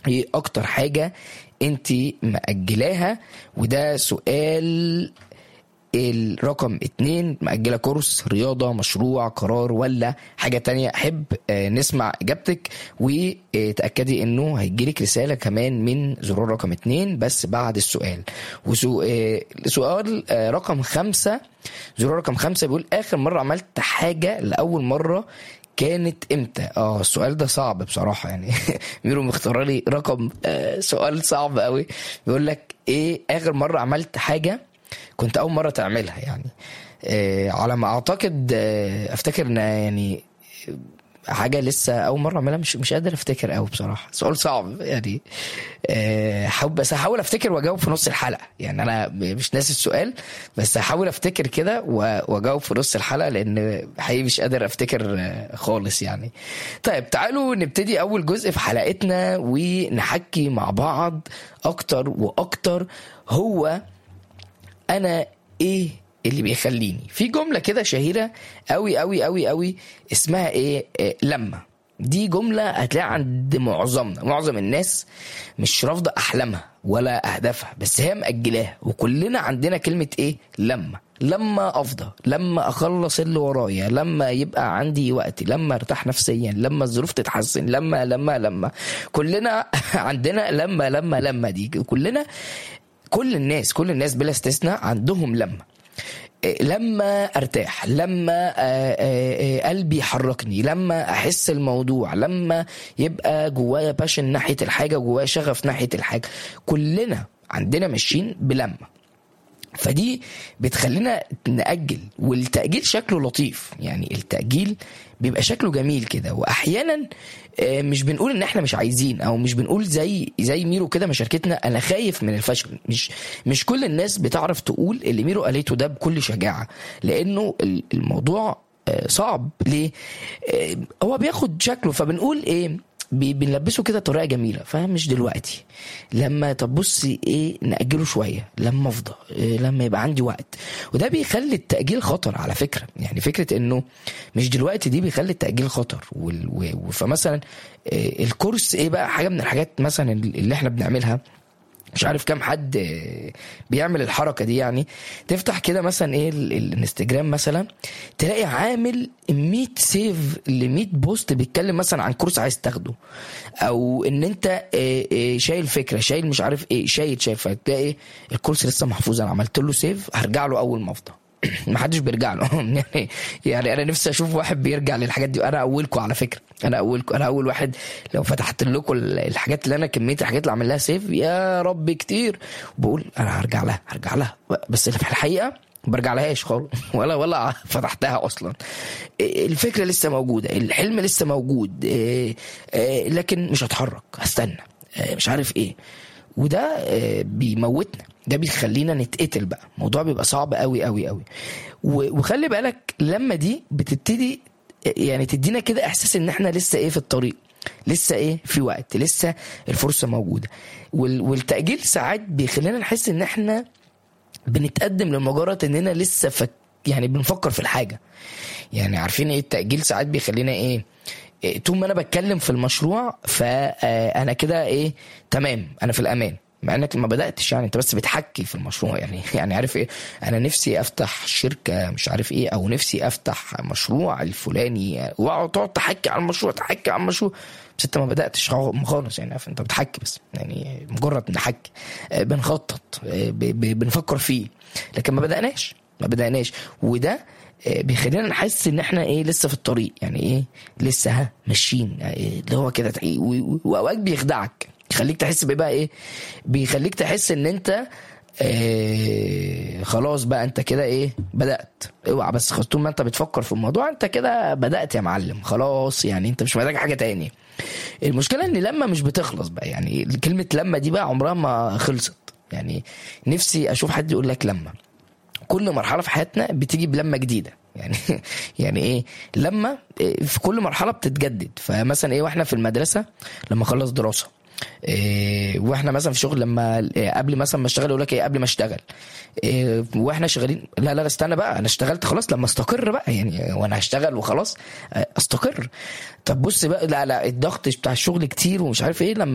ايه اكتر حاجة انت مأجلاها وده سؤال الرقم اتنين مأجلة كورس رياضة مشروع قرار ولا حاجة تانية أحب آه، نسمع إجابتك وتأكدي إنه هيجيلك رسالة كمان من زرار رقم اتنين بس بعد السؤال وسؤال رقم خمسة زرار رقم خمسة بيقول آخر مرة عملت حاجة لأول مرة كانت امتى؟ اه السؤال ده صعب بصراحة يعني ميرو مختار لي رقم آه سؤال صعب قوي بيقول لك ايه اخر مرة عملت حاجة كنت اول مرة تعملها يعني آه على ما اعتقد آه افتكر ان يعني حاجه لسه اول مره اعملها مش مش قادر افتكر قوي بصراحه سؤال صعب يعني أه حاول بس هحاول افتكر واجاوب في نص الحلقه يعني انا مش ناسي السؤال بس هحاول افتكر كده و- واجاوب في نص الحلقه لان حقيقي مش قادر افتكر آه، خالص يعني طيب تعالوا نبتدي اول جزء في حلقتنا ونحكي مع بعض اكتر واكتر هو انا ايه اللي بيخليني في جمله كده شهيره قوي قوي قوي قوي اسمها ايه, إيه لما دي جملة هتلاقي عند معظمنا معظم الناس مش رافضة أحلامها ولا أهدافها بس هي مأجلاها وكلنا عندنا كلمة إيه لما لما أفضى لما أخلص اللي ورايا لما يبقى عندي وقت لما أرتاح نفسيا لما الظروف تتحسن لما لما لما كلنا عندنا لما لما لما دي كلنا كل الناس كل الناس بلا استثناء عندهم لما إيه، لما ارتاح لما آه، آه، آه، قلبي يحركني لما احس الموضوع لما يبقى جوايا باشن ناحيه الحاجه جوايا شغف ناحيه الحاجه كلنا عندنا ماشيين بلما فدي بتخلينا نأجل والتأجيل شكله لطيف يعني التأجيل بيبقى شكله جميل كده وأحيانا آه، مش بنقول إن إحنا مش عايزين أو مش بنقول زي زي ميرو كده مشاركتنا أنا خايف من الفشل مش مش كل الناس بتعرف تقول اللي ميرو قالته ده بكل شجاعة لأنه ال- الموضوع آه، صعب ليه؟ آه، هو بياخد شكله فبنقول إيه؟ بي- بنلبسه كده طريقه جميله فمش دلوقتي لما طب بصي ايه ناجله شويه لما افضى إيه لما يبقى عندي وقت وده بيخلي التاجيل خطر على فكره يعني فكره انه مش دلوقتي دي بيخلي التاجيل خطر وال- و- و- فمثلا إيه الكورس ايه بقى حاجه من الحاجات مثلا اللي احنا بنعملها مش عارف كام حد آه، بيعمل الحركه دي يعني تفتح كده مثلا ايه ال- ال- الانستجرام مثلا تلاقي عامل 100 سيف ل 100 بوست بيتكلم مثلا عن كورس عايز تاخده او ان انت آه، آه، شايل فكره شايل مش عارف ايه شايل شايل فتلاقي الكورس لسه محفوظ انا عملت له سيف هرجع له اول ما افضى ما حدش بيرجع له يعني يعني انا نفسي اشوف واحد بيرجع للحاجات دي انا اولكم على فكره انا اولكم انا اول واحد لو فتحت لكم الحاجات اللي انا كميه الحاجات اللي عامل لها سيف يا رب كتير بقول انا هرجع لها هرجع لها بس في الحقيقه ما برجع لهاش خالص ولا ولا فتحتها اصلا الفكره لسه موجوده الحلم لسه موجود إيه، إيه، لكن مش هتحرك هستنى إيه، مش عارف ايه وده آه، بيموتنا ده بيخلينا نتقتل بقى الموضوع بيبقى صعب قوي قوي قوي و- وخلي بالك لما دي بتبتدي آه، يعني تدينا كده احساس ان احنا لسه ايه في الطريق لسه ايه في وقت لسه الفرصه موجوده وال- والتاجيل ساعات بيخلينا نحس ان احنا بنتقدم لمجرد اننا لسه فك يعني بنفكر في الحاجه يعني عارفين ايه التاجيل ساعات بيخلينا ايه إيه، طول ما انا بتكلم في المشروع فانا كده ايه تمام انا في الامان مع انك ما بداتش يعني انت بس بتحكي في المشروع يعني يعني عارف ايه انا نفسي افتح شركه مش عارف ايه او نفسي افتح مشروع الفلاني واقعد تقعد تحكي عن المشروع تحكي عن المشروع بس انت ما بداتش خالص يعني عارف انت بتحكي بس يعني مجرد نحكي آه، بنخطط آه، ب- ب- بنفكر فيه لكن ما بداناش ما بداناش وده آه، بيخلينا نحس ان احنا ايه لسه في الطريق يعني ايه لسه ها ماشيين آه، اللي هو كده تع- و- و- واوقات بيخدعك يخليك تحس بقى ايه بيخليك تحس ان انت آه خلاص بقى انت كده ايه بدات اوعى بس خلاص طول ما انت بتفكر في الموضوع انت كده بدات يا معلم خلاص يعني انت مش محتاج حاجه تاني المشكله ان لما مش بتخلص بقى يعني كلمه لما دي بقى عمرها ما خلصت يعني نفسي اشوف حد يقول لك لما كل مرحله في حياتنا بتيجي بلمه جديده يعني يعني ايه لما إيه، في كل مرحله بتتجدد فمثلا ايه واحنا في المدرسه لما اخلص دراسه إيه واحنا مثلا في شغل لما إيه قبل مثلا ما اشتغل يقول لك ايه قبل ما اشتغل إيه واحنا شغالين لا لا لا استنى بقى انا اشتغلت خلاص لما استقر بقى يعني وانا هشتغل وخلاص آه، استقر طب بص بقى لا لا الضغط بتاع الشغل كتير ومش عارف ايه لما